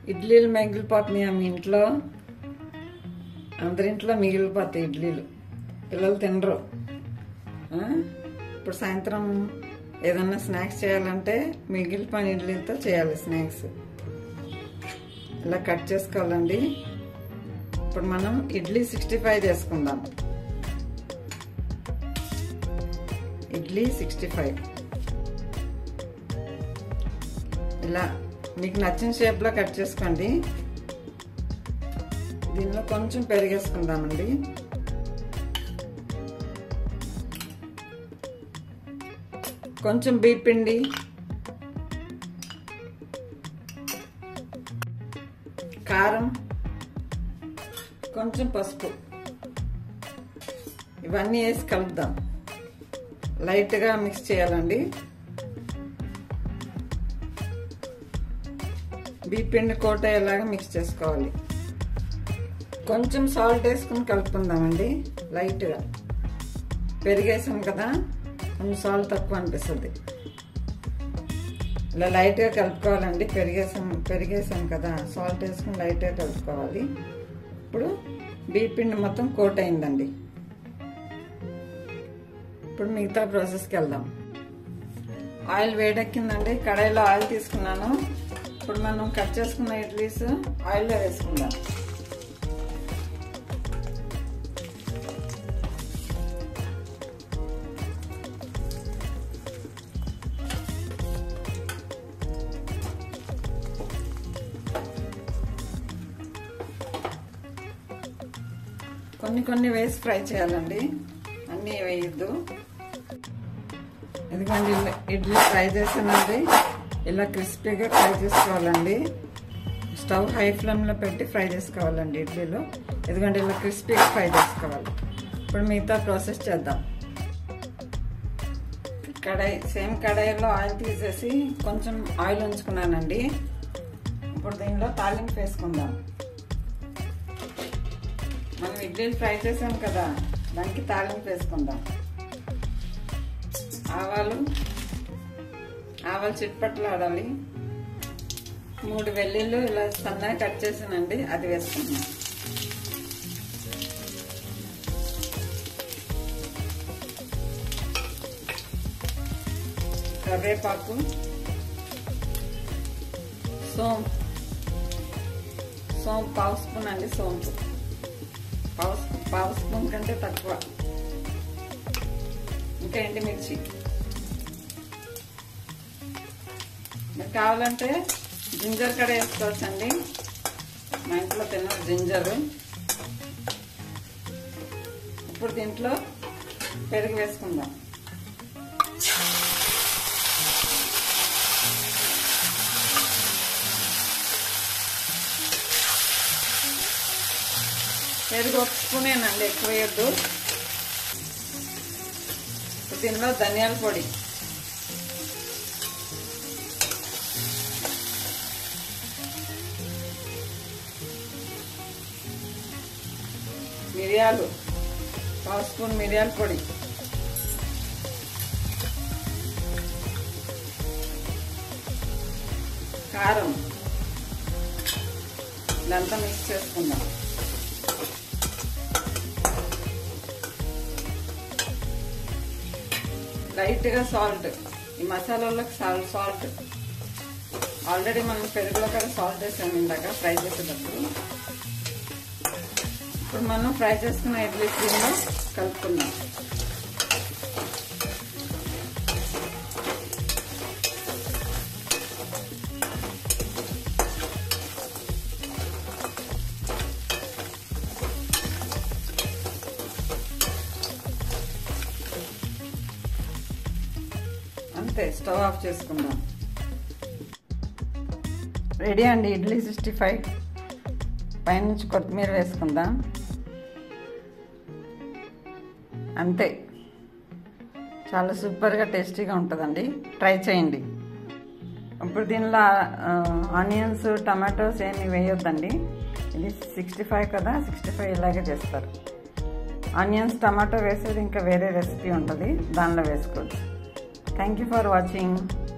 ఇడ్లీలు మిగిలిపోతున్నాయా మీ ఇంట్లో అందరింట్లో మిగిలిపోతాయి ఇడ్లీలు పిల్లలు తినరు ఆ? ఇప్పుడు సాయంత్రం ఏదన్నా స్నాక్స్ చేయాలంటే మిగిలిపోయిన ఇడ్లీలతో చేయాలి స్నాక్స్ ఇలా కట్ చేసుకోవాలండి ఇప్పుడు మనం ఇడ్లీ సిక్స్టీ ఫైవ్ చేసుకుందాం ఇడ్లీ సిక్స్టీ ఫైవ్ ఇలా మీకు నచ్చిన షేప్లో కట్ చేసుకోండి దీనిలో కొంచెం పెరిగేసుకుందామండి కొంచెం బీపిండి కారం కొంచెం పసుపు ఇవన్నీ వేసి కలుపుదాం లైట్గా మిక్స్ చేయాలండి బీపిండి కోట అయ్యేలాగా మిక్స్ చేసుకోవాలి కొంచెం సాల్ట్ వేసుకుని కలుపుకుందామండి లైట్గా పెరిగేసాం కదా కొంచెం సాల్ట్ తక్కువ అనిపిస్తుంది ఇలా లైట్గా కలుపుకోవాలండి పెరిగేసాం పెరిగేసాం కదా సాల్ట్ వేసుకుని లైట్గా కలుపుకోవాలి ఇప్పుడు బీపిండి మొత్తం కోట్ అయిందండి ఇప్పుడు మిగతా ప్రాసెస్కి వెళ్దాం ఆయిల్ వేడెక్కిందండి కడాయిలో ఆయిల్ తీసుకున్నాను ఇప్పుడు మనం కట్ చేసుకున్న ఇడ్లీస్ ఆయిల్లో వేసుకుందాం కొన్ని కొన్ని వేసి ఫ్రై చేయాలండి అన్నీ వేయద్దు ఎందుకంటే ఇడ్లీ ఫ్రై చేసానండి ఇలా క్రిస్పీగా ఫ్రై చేసుకోవాలండి స్టవ్ హై ఫ్లేమ్లో పెట్టి ఫ్రై చేసుకోవాలండి ఇడ్లీలో ఎందుకంటే ఇలా క్రిస్పీగా ఫ్రై చేసుకోవాలి ఇప్పుడు మిగతా ప్రాసెస్ చేద్దాం కడాయి సేమ్ కడాయిలో ఆయిల్ తీసేసి కొంచెం ఆయిల్ ఉంచుకున్నానండి ఇప్పుడు దీనిలో తాలింపు వేసుకుందాం మనం ఇడ్లీలు ఫ్రై చేసాం కదా దానికి తాలింపు వేసుకుందాం ఆవాలు ఆవాలు చిట్పట్లు ఆడాలి మూడు వెల్లుల్లి ఇలా సన్నగా కట్ చేసానండి అది వేసుకుంటున్నాం కరివేపాకు సోంపు సోంపు పావు స్పూన్ అండి సోంపు పావు పావు స్పూన్ కంటే తక్కువ ఇంకా ఎండుమిర్చి మీకు కావాలంటే జింజర్ కూడా వేసుకోవచ్చండి మా ఇంట్లో తిన్నారు జింజరు ఇప్పుడు దీంట్లో పెరుగు వేసుకుందాం పెరుగు ఒక స్పూనేనండి ఎక్కువ వేయద్దు దీనిలో ధనియాల పొడి మిరియాలు పావు స్పూన్ మిరియాల పొడి కారం ఇదంతా మిక్స్ చేసుకుందాం లైట్గా సాల్ట్ ఈ మసాలాలోకి సాల్ట్ సాల్ట్ ఆల్రెడీ మనం పెరుగులో కూడా సాల్ట్ వేసాము ఇందాక ఫ్రై చేసేటప్పుడు ఇప్పుడు మనం ఫ్రై చేసుకున్న ఇడ్లీ దీనిలో కలుపుకుందాం అంతే స్టవ్ ఆఫ్ చేసుకుందాం రెడీ అండి ఇడ్లీ సిక్స్టీ ఫైవ్ పైనుంచి కొత్తిమీర వేసుకుందాం అంతే చాలా సూపర్గా టేస్టీగా ఉంటుందండి ట్రై చేయండి ఇప్పుడు దీనిలో ఆనియన్స్ టమాటోస్ ఏమి వేయొద్దండి ఇది సిక్స్టీ ఫైవ్ కదా సిక్స్టీ ఫైవ్ ఇలాగే చేస్తారు ఆనియన్స్ టమాటో వేసేది ఇంకా వేరే రెసిపీ ఉంటుంది దానిలో వేసుకోవచ్చు థ్యాంక్ యూ ఫర్ వాచింగ్